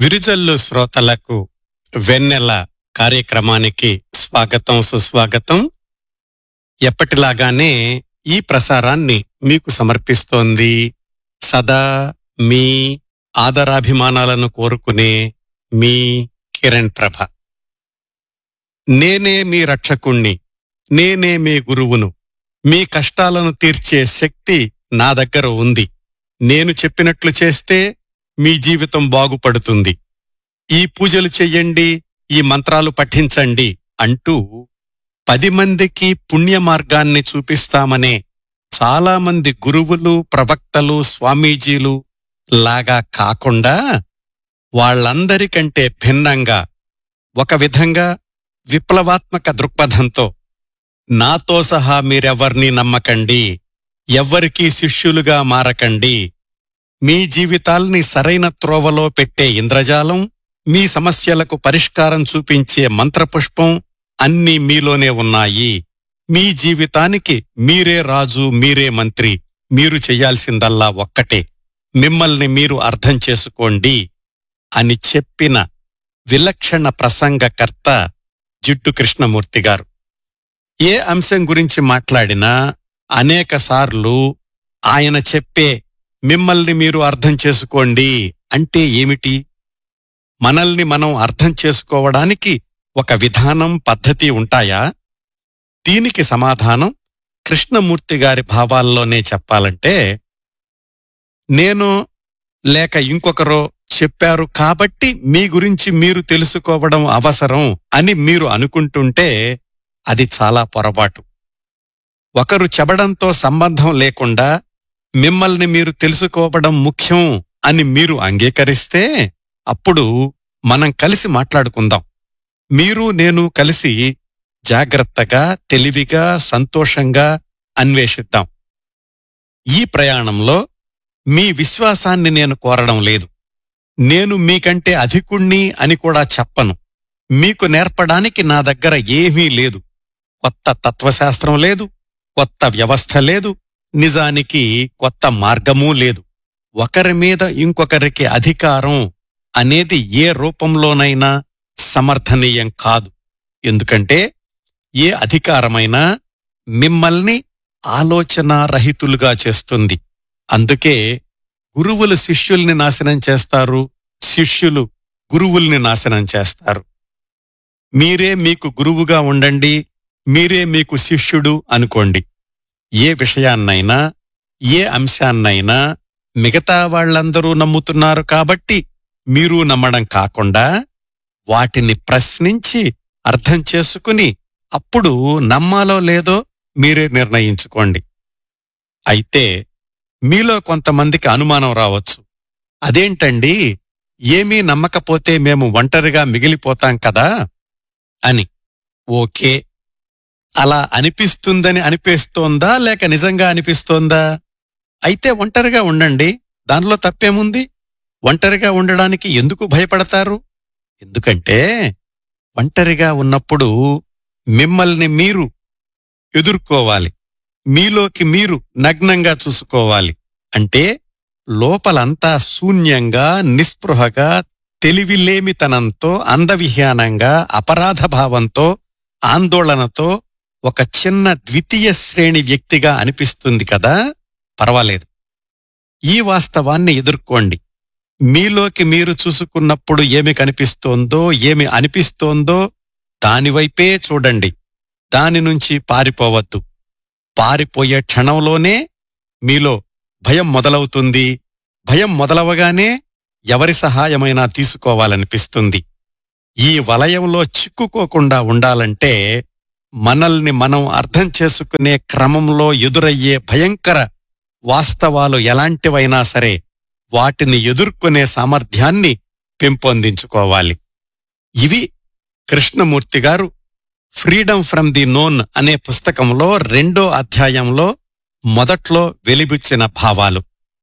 విరుజల్లు శ్రోతలకు వెన్నెల కార్యక్రమానికి స్వాగతం సుస్వాగతం ఎప్పటిలాగానే ఈ ప్రసారాన్ని మీకు సమర్పిస్తోంది సదా మీ ఆదరాభిమానాలను కోరుకునే మీ కిరణ్ ప్రభ నేనే మీ రక్షకుణ్ణి నేనే మీ గురువును మీ కష్టాలను తీర్చే శక్తి నా దగ్గర ఉంది నేను చెప్పినట్లు చేస్తే మీ జీవితం బాగుపడుతుంది ఈ పూజలు చెయ్యండి ఈ మంత్రాలు పఠించండి అంటూ పది మందికి పుణ్య మార్గాన్ని చూపిస్తామనే చాలామంది గురువులు ప్రవక్తలు స్వామీజీలు లాగా కాకుండా వాళ్ళందరికంటే భిన్నంగా ఒక విధంగా విప్లవాత్మక దృక్పథంతో నాతో సహా మీరెవర్నీ నమ్మకండి ఎవ్వరికీ శిష్యులుగా మారకండి మీ జీవితాల్ని సరైన త్రోవలో పెట్టే ఇంద్రజాలం మీ సమస్యలకు పరిష్కారం చూపించే మంత్రపుష్పం అన్నీ మీలోనే ఉన్నాయి మీ జీవితానికి మీరే రాజు మీరే మంత్రి మీరు చెయ్యాల్సిందల్లా ఒక్కటే మిమ్మల్ని మీరు అర్థం చేసుకోండి అని చెప్పిన విలక్షణ ప్రసంగకర్త జిడ్డు కృష్ణమూర్తి గారు ఏ అంశం గురించి మాట్లాడినా అనేకసార్లు ఆయన చెప్పే మిమ్మల్ని మీరు అర్థం చేసుకోండి అంటే ఏమిటి మనల్ని మనం అర్థం చేసుకోవడానికి ఒక విధానం పద్ధతి ఉంటాయా దీనికి సమాధానం కృష్ణమూర్తి గారి భావాల్లోనే చెప్పాలంటే నేను లేక ఇంకొకరో చెప్పారు కాబట్టి మీ గురించి మీరు తెలుసుకోవడం అవసరం అని మీరు అనుకుంటుంటే అది చాలా పొరపాటు ఒకరు చెబడంతో సంబంధం లేకుండా మిమ్మల్ని మీరు తెలుసుకోవడం ముఖ్యం అని మీరు అంగీకరిస్తే అప్పుడు మనం కలిసి మాట్లాడుకుందాం మీరు నేను కలిసి జాగ్రత్తగా తెలివిగా సంతోషంగా అన్వేషిద్దాం ఈ ప్రయాణంలో మీ విశ్వాసాన్ని నేను కోరడం లేదు నేను మీకంటే అధికుణ్ణి అని కూడా చెప్పను మీకు నేర్పడానికి నా దగ్గర ఏమీ లేదు కొత్త తత్వశాస్త్రం లేదు కొత్త వ్యవస్థ లేదు నిజానికి కొత్త మార్గమూ లేదు ఒకరి మీద ఇంకొకరికి అధికారం అనేది ఏ రూపంలోనైనా సమర్థనీయం కాదు ఎందుకంటే ఏ అధికారమైనా మిమ్మల్ని ఆలోచనారహితులుగా చేస్తుంది అందుకే గురువులు శిష్యుల్ని నాశనం చేస్తారు శిష్యులు గురువుల్ని నాశనం చేస్తారు మీరే మీకు గురువుగా ఉండండి మీరే మీకు శిష్యుడు అనుకోండి ఏ విషయాన్నైనా ఏ అంశాన్నైనా మిగతా వాళ్ళందరూ నమ్ముతున్నారు కాబట్టి మీరు నమ్మడం కాకుండా వాటిని ప్రశ్నించి అర్థం చేసుకుని అప్పుడు నమ్మాలో లేదో మీరే నిర్ణయించుకోండి అయితే మీలో కొంతమందికి అనుమానం రావచ్చు అదేంటండి ఏమీ నమ్మకపోతే మేము ఒంటరిగా మిగిలిపోతాం కదా అని ఓకే అలా అనిపిస్తుందని అనిపిస్తోందా లేక నిజంగా అనిపిస్తోందా అయితే ఒంటరిగా ఉండండి దానిలో తప్పేముంది ఒంటరిగా ఉండడానికి ఎందుకు భయపడతారు ఎందుకంటే ఒంటరిగా ఉన్నప్పుడు మిమ్మల్ని మీరు ఎదుర్కోవాలి మీలోకి మీరు నగ్నంగా చూసుకోవాలి అంటే లోపలంతా శూన్యంగా నిస్పృహగా తెలివిలేమితనంతో అందవిహ్యానంగా అపరాధ భావంతో ఆందోళనతో ఒక చిన్న ద్వితీయ శ్రేణి వ్యక్తిగా అనిపిస్తుంది కదా పర్వాలేదు ఈ వాస్తవాన్ని ఎదుర్కోండి మీలోకి మీరు చూసుకున్నప్పుడు ఏమి కనిపిస్తోందో ఏమి అనిపిస్తోందో దానివైపే చూడండి దాని నుంచి పారిపోవద్దు పారిపోయే క్షణంలోనే మీలో భయం మొదలవుతుంది భయం మొదలవగానే ఎవరి సహాయమైనా తీసుకోవాలనిపిస్తుంది ఈ వలయంలో చిక్కుకోకుండా ఉండాలంటే మనల్ని మనం అర్థం చేసుకునే క్రమంలో ఎదురయ్యే భయంకర వాస్తవాలు ఎలాంటివైనా సరే వాటిని ఎదుర్కొనే సామర్థ్యాన్ని పెంపొందించుకోవాలి ఇవి కృష్ణమూర్తి గారు ఫ్రీడమ్ ఫ్రమ్ ది నోన్ అనే పుస్తకంలో రెండో అధ్యాయంలో మొదట్లో వెలిబుచ్చిన భావాలు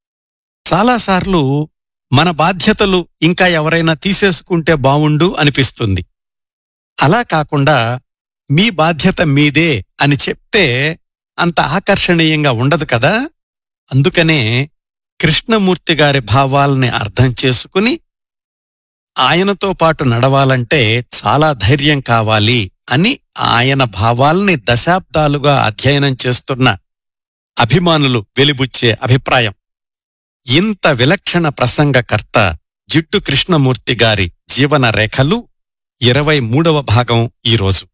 చాలాసార్లు మన బాధ్యతలు ఇంకా ఎవరైనా తీసేసుకుంటే బావుండు అనిపిస్తుంది అలా కాకుండా మీ బాధ్యత మీదే అని చెప్తే అంత ఆకర్షణీయంగా ఉండదు కదా అందుకనే కృష్ణమూర్తి గారి భావాల్ని అర్థం చేసుకుని ఆయనతో పాటు నడవాలంటే చాలా ధైర్యం కావాలి అని ఆయన భావాల్ని దశాబ్దాలుగా అధ్యయనం చేస్తున్న అభిమానులు వెలిబుచ్చే అభిప్రాయం ఇంత విలక్షణ ప్రసంగకర్త జిడ్డు కృష్ణమూర్తి గారి జీవన రేఖలు ఇరవై మూడవ భాగం ఈరోజు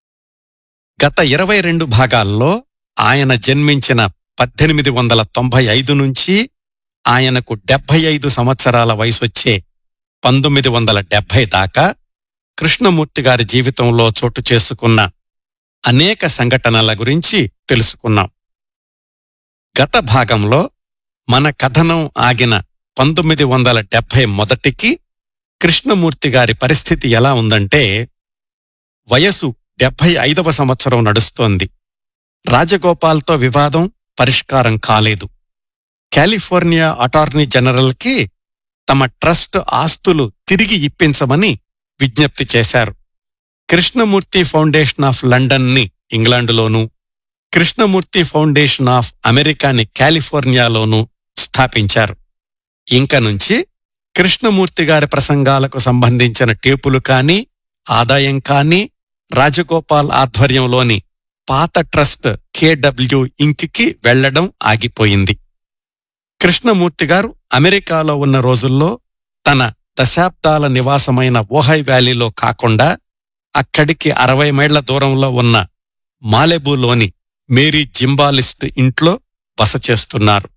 గత ఇరవై రెండు భాగాల్లో ఆయన జన్మించిన పద్దెనిమిది వందల తొంభై ఐదు నుంచి ఆయనకు డెబ్బై ఐదు సంవత్సరాల వయసొచ్చే పంతొమ్మిది వందల డెబ్బై దాకా కృష్ణమూర్తి గారి జీవితంలో చోటు చేసుకున్న అనేక సంఘటనల గురించి తెలుసుకున్నాం గత భాగంలో మన కథనం ఆగిన పంతొమ్మిది వందల డెబ్బై మొదటికి కృష్ణమూర్తి గారి పరిస్థితి ఎలా ఉందంటే వయసు డెబ్బై ఐదవ సంవత్సరం నడుస్తోంది రాజగోపాల్తో వివాదం పరిష్కారం కాలేదు కాలిఫోర్నియా అటార్నీ జనరల్కి తమ ట్రస్ట్ ఆస్తులు తిరిగి ఇప్పించమని విజ్ఞప్తి చేశారు కృష్ణమూర్తి ఫౌండేషన్ ఆఫ్ లండన్ని ఇంగ్లాండులోనూ కృష్ణమూర్తి ఫౌండేషన్ ఆఫ్ అమెరికాని కాలిఫోర్నియాలోనూ స్థాపించారు ఇంక నుంచి కృష్ణమూర్తి గారి ప్రసంగాలకు సంబంధించిన టేపులు కానీ ఆదాయం కానీ రాజగోపాల్ ఆధ్వర్యంలోని పాత ట్రస్ట్ కేడబ్ల్యూ ఇంక్కి వెళ్లడం ఆగిపోయింది కృష్ణమూర్తి గారు అమెరికాలో ఉన్న రోజుల్లో తన దశాబ్దాల నివాసమైన ఓహై వ్యాలీలో కాకుండా అక్కడికి అరవై మైళ్ల దూరంలో ఉన్న మాలెబులోని మేరీ జింబాలిస్ట్ ఇంట్లో బస చేస్తున్నారు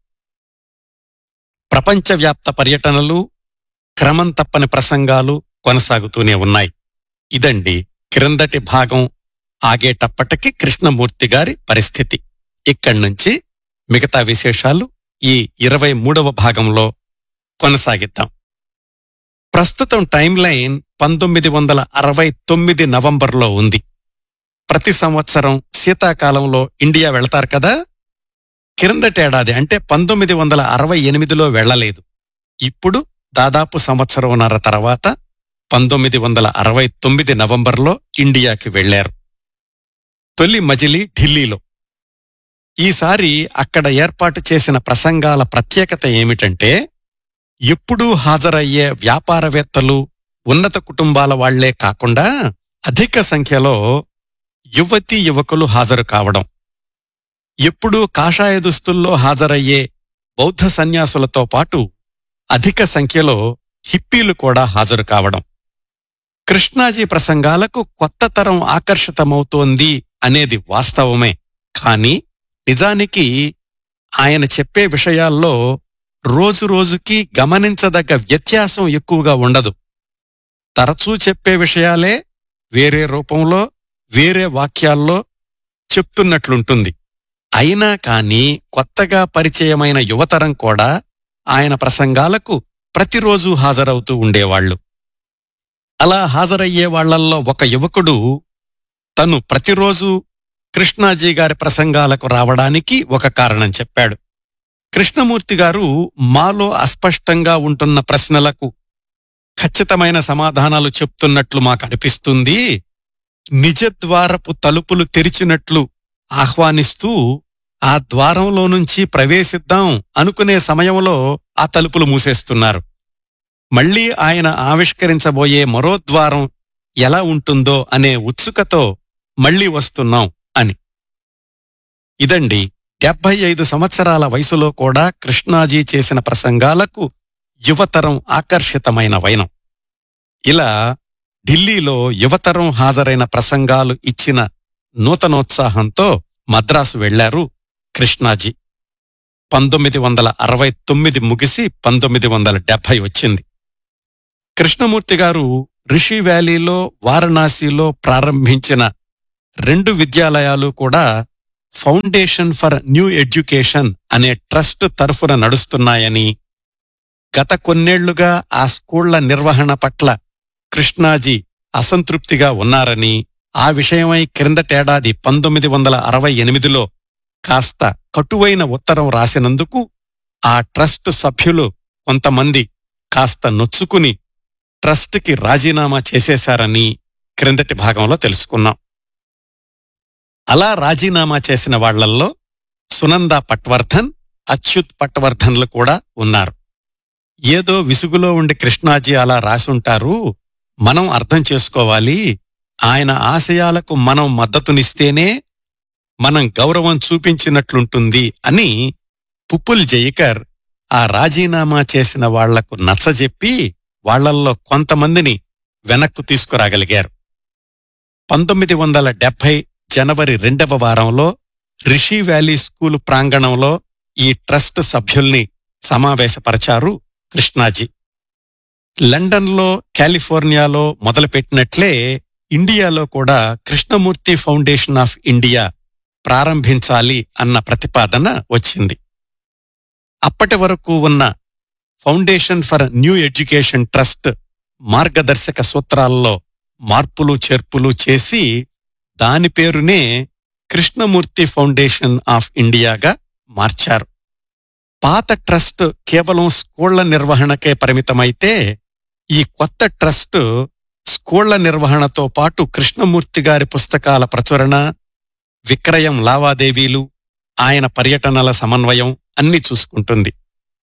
ప్రపంచవ్యాప్త పర్యటనలు క్రమం తప్పని ప్రసంగాలు కొనసాగుతూనే ఉన్నాయి ఇదండి క్రిందటి భాగం ఆగేటప్పటికి కృష్ణమూర్తి గారి పరిస్థితి ఇక్కడ్నుంచి మిగతా విశేషాలు ఈ ఇరవై మూడవ భాగంలో కొనసాగిద్దాం ప్రస్తుతం టైం లైన్ పంతొమ్మిది వందల అరవై తొమ్మిది నవంబర్లో ఉంది ప్రతి సంవత్సరం శీతాకాలంలో ఇండియా వెళతారు కదా క్రిందటేడాది అంటే పంతొమ్మిది వందల అరవై ఎనిమిదిలో వెళ్లలేదు ఇప్పుడు దాదాపు సంవత్సరంన్నర తర్వాత పంతొమ్మిది వందల అరవై తొమ్మిది నవంబర్లో ఇండియాకి వెళ్లారు తొలి మజిలీ ఢిల్లీలో ఈసారి అక్కడ ఏర్పాటు చేసిన ప్రసంగాల ప్రత్యేకత ఏమిటంటే ఎప్పుడూ హాజరయ్యే వ్యాపారవేత్తలు ఉన్నత కుటుంబాల వాళ్లే కాకుండా అధిక సంఖ్యలో యువతీ యువకులు హాజరు కావడం ఎప్పుడూ కాషాయ దుస్తుల్లో హాజరయ్యే బౌద్ధ సన్యాసులతో పాటు అధిక సంఖ్యలో హిప్పీలు కూడా హాజరు కావడం కృష్ణాజీ ప్రసంగాలకు కొత్త తరం ఆకర్షితమవుతోంది అనేది వాస్తవమే కాని నిజానికి ఆయన చెప్పే విషయాల్లో రోజురోజుకి గమనించదగ్గ వ్యత్యాసం ఎక్కువగా ఉండదు తరచూ చెప్పే విషయాలే వేరే రూపంలో వేరే వాక్యాల్లో చెప్తున్నట్లుంటుంది అయినా కాని కొత్తగా పరిచయమైన యువతరం కూడా ఆయన ప్రసంగాలకు ప్రతిరోజూ హాజరవుతూ ఉండేవాళ్లు అలా హాజరయ్యే వాళ్లల్లో ఒక యువకుడు తను ప్రతిరోజు కృష్ణాజీ గారి ప్రసంగాలకు రావడానికి ఒక కారణం చెప్పాడు కృష్ణమూర్తి గారు మాలో అస్పష్టంగా ఉంటున్న ప్రశ్నలకు ఖచ్చితమైన సమాధానాలు చెప్తున్నట్లు మాకు అనిపిస్తుంది నిజద్వారపు తలుపులు తెరిచినట్లు ఆహ్వానిస్తూ ఆ ద్వారంలో నుంచి ప్రవేశిద్దాం అనుకునే సమయంలో ఆ తలుపులు మూసేస్తున్నారు మళ్ళీ ఆయన ఆవిష్కరించబోయే మరో ద్వారం ఎలా ఉంటుందో అనే ఉత్సుకతో మళ్ళీ వస్తున్నాం అని ఇదండి డెబ్బై ఐదు సంవత్సరాల వయసులో కూడా కృష్ణాజీ చేసిన ప్రసంగాలకు యువతరం ఆకర్షితమైన వైనం ఇలా ఢిల్లీలో యువతరం హాజరైన ప్రసంగాలు ఇచ్చిన నూతనోత్సాహంతో మద్రాసు వెళ్లారు కృష్ణాజీ పంతొమ్మిది వందల అరవై తొమ్మిది ముగిసి పంతొమ్మిది వందల డెబ్బై వచ్చింది కృష్ణమూర్తి గారు రిషి వ్యాలీలో వారణాసిలో ప్రారంభించిన రెండు విద్యాలయాలు కూడా ఫౌండేషన్ ఫర్ న్యూ ఎడ్యుకేషన్ అనే ట్రస్ట్ తరఫున నడుస్తున్నాయని గత కొన్నేళ్లుగా ఆ స్కూళ్ల నిర్వహణ పట్ల కృష్ణాజీ అసంతృప్తిగా ఉన్నారని ఆ విషయమై క్రిందటేడాది పంతొమ్మిది వందల అరవై ఎనిమిదిలో కాస్త కటువైన ఉత్తరం రాసినందుకు ఆ ట్రస్ట్ సభ్యులు కొంతమంది కాస్త నొచ్చుకుని ట్రస్ట్కి రాజీనామా చేసేశారని క్రిందటి భాగంలో తెలుసుకున్నాం అలా రాజీనామా చేసిన వాళ్లల్లో సునంద పట్వర్ధన్ అచ్యుత్ పట్వర్ధన్లు కూడా ఉన్నారు ఏదో విసుగులో ఉండి కృష్ణాజీ అలా రాసుంటారు మనం అర్థం చేసుకోవాలి ఆయన ఆశయాలకు మనం మద్దతునిస్తేనే మనం గౌరవం చూపించినట్లుంటుంది అని పుప్పుల్ జయికర్ ఆ రాజీనామా చేసిన వాళ్లకు నచ్చజెప్పి వాళ్లల్లో కొంతమందిని వెనక్కు తీసుకురాగలిగారు పంతొమ్మిది వందల డెబ్బై జనవరి రెండవ వారంలో రిషి వ్యాలీ స్కూలు ప్రాంగణంలో ఈ ట్రస్ట్ సభ్యుల్ని సమావేశపరచారు కృష్ణాజీ లండన్లో కాలిఫోర్నియాలో మొదలుపెట్టినట్లే ఇండియాలో కూడా కృష్ణమూర్తి ఫౌండేషన్ ఆఫ్ ఇండియా ప్రారంభించాలి అన్న ప్రతిపాదన వచ్చింది అప్పటి వరకు ఉన్న foundation for new education trust మార్గదర్శక సూత్రాల్లో మార్పులు చేర్పులు చేసి దాని పేరునే కృష్ణమూర్తి ఫౌండేషన్ ఆఫ్ ఇండియాగా మార్చారు పాత ట్రస్ట్ కేవలం స్కూళ్ల నిర్వహణకే పరిమితమైతే ఈ కొత్త ట్రస్ట్ స్కూళ్ల నిర్వహణతో పాటు కృష్ణమూర్తి గారి పుస్తకాల ప్రచురణ విక్రయం లావాదేవీలు ఆయన పర్యటనల సమన్వయం అన్ని చూసుకుంటుంది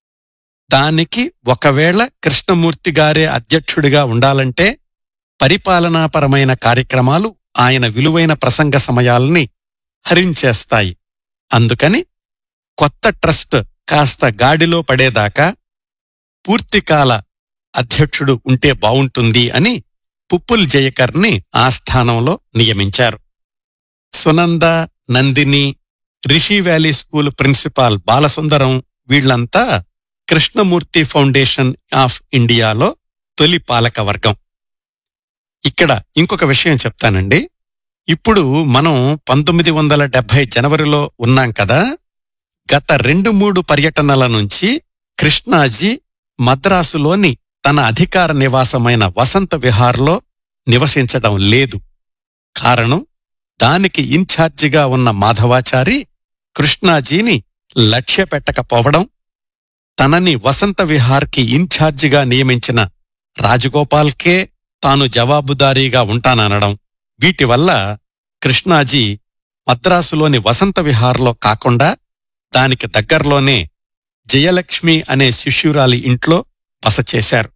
దానికి ఒకవేళ కృష్ణమూర్తి గారే అధ్యక్షుడిగా ఉండాలంటే పరిపాలనాపరమైన కార్యక్రమాలు ఆయన విలువైన ప్రసంగ సమయాల్ని హరించేస్తాయి అందుకని కొత్త ట్రస్ట్ కాస్త గాడిలో పడేదాకా పూర్తికాల అధ్యక్షుడు ఉంటే బావుంటుంది అని పుప్పుల్ జయకర్ని ఆ స్థానంలో నియమించారు Sunanda Nandini Rishi valley school principal Balasundaram వీళ్లంతా కృష్ణమూర్తి ఫౌండేషన్ ఆఫ్ ఇండియాలో తొలి పాలక వర్గం ఇక్కడ ఇంకొక విషయం చెప్తానండి ఇప్పుడు మనం పంతొమ్మిది వందల డెబ్బై జనవరిలో ఉన్నాం కదా గత రెండు మూడు పర్యటనల నుంచి కృష్ణాజీ మద్రాసులోని తన అధికార నివాసమైన వసంత విహార్లో నివసించడం లేదు కారణం దానికి ఇన్ఛార్జిగా ఉన్న మాధవాచారి కృష్ణాజీని లక్ష్యపెట్టకపోవడం తనని వసంత విహార్కి ఇన్ఛార్జిగా నియమించిన రాజగోపాల్కే తాను జవాబుదారీగా ఉంటాననడం వీటి వల్ల కృష్ణాజీ మద్రాసులోని వసంత విహార్లో కాకుండా దానికి దగ్గర్లోనే జయలక్ష్మి అనే శిష్యురాలి ఇంట్లో బస చేశారు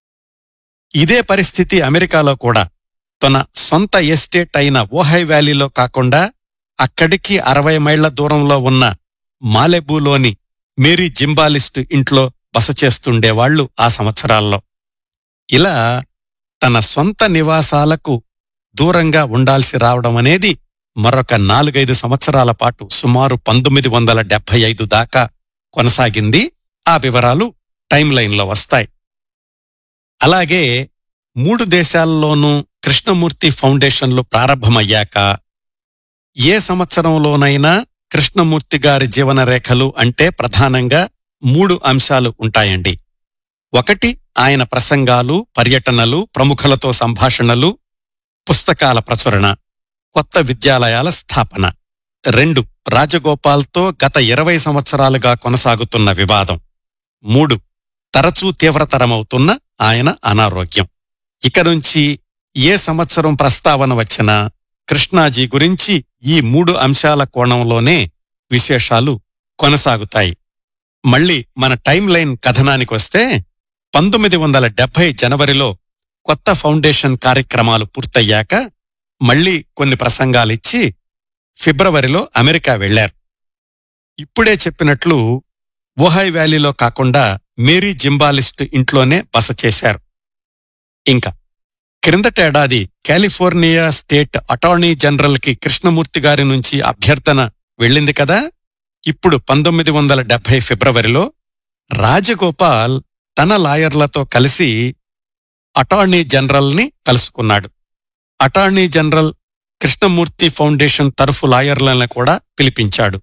ఇదే పరిస్థితి అమెరికాలో కూడా తన సొంత ఎస్టేట్ అయిన ఓహై వ్యాలీలో కాకుండా అక్కడికి అరవై మైళ్ల దూరంలో ఉన్న మాలెబూలోని మేరీ జింబాలిస్ట్ ఇంట్లో బస చేస్తుండేవాళ్లు ఆ సంవత్సరాల్లో ఇలా తన సొంత నివాసాలకు దూరంగా ఉండాల్సి రావడం అనేది మరొక నాలుగైదు సంవత్సరాల పాటు సుమారు పంతొమ్మిది వందల డెబ్బై ఐదు దాకా కొనసాగింది ఆ వివరాలు టైం లైన్లో వస్తాయి అలాగే మూడు దేశాల్లోనూ కృష్ణమూర్తి ఫౌండేషన్లు ప్రారంభమయ్యాక ఏ సంవత్సరంలోనైనా కృష్ణమూర్తి గారి జీవన రేఖలు అంటే ప్రధానంగా మూడు అంశాలు ఉంటాయండి ఒకటి ఆయన ప్రసంగాలు పర్యటనలు ప్రముఖులతో సంభాషణలు పుస్తకాల ప్రచురణ కొత్త విద్యాలయాల స్థాపన రెండు రాజగోపాల్తో గత ఇరవై సంవత్సరాలుగా కొనసాగుతున్న వివాదం మూడు తరచూ తీవ్రతరమవుతున్న ఆయన అనారోగ్యం ఇక నుంచి ఏ సంవత్సరం ప్రస్తావన వచ్చినా కృష్ణాజీ గురించి ఈ మూడు అంశాల కోణంలోనే విశేషాలు కొనసాగుతాయి మళ్ళీ మన టైం లైన్ కథనానికొస్తే పంతొమ్మిది వందల డెబ్బై జనవరిలో కొత్త ఫౌండేషన్ కార్యక్రమాలు పూర్తయ్యాక మళ్ళీ కొన్ని ప్రసంగాలిచ్చి ఫిబ్రవరిలో అమెరికా వెళ్లారు ఇప్పుడే చెప్పినట్లు ఓహై వ్యాలీలో కాకుండా మేరీ జింబాలిస్ట్ ఇంట్లోనే బస చేశారు ఇంకా క్రిందటేడాది కాలిఫోర్నియా స్టేట్ అటార్నీ జనరల్కి కృష్ణమూర్తి గారి నుంచి అభ్యర్థన వెళ్ళింది కదా ఇప్పుడు పంతొమ్మిది వందల డెబ్బై ఫిబ్రవరిలో రాజగోపాల్ తన లాయర్లతో కలిసి అటార్నీ జనరల్ని కలుసుకున్నాడు అటార్నీ జనరల్ కృష్ణమూర్తి ఫౌండేషన్ తరఫు లాయర్లను కూడా పిలిపించాడు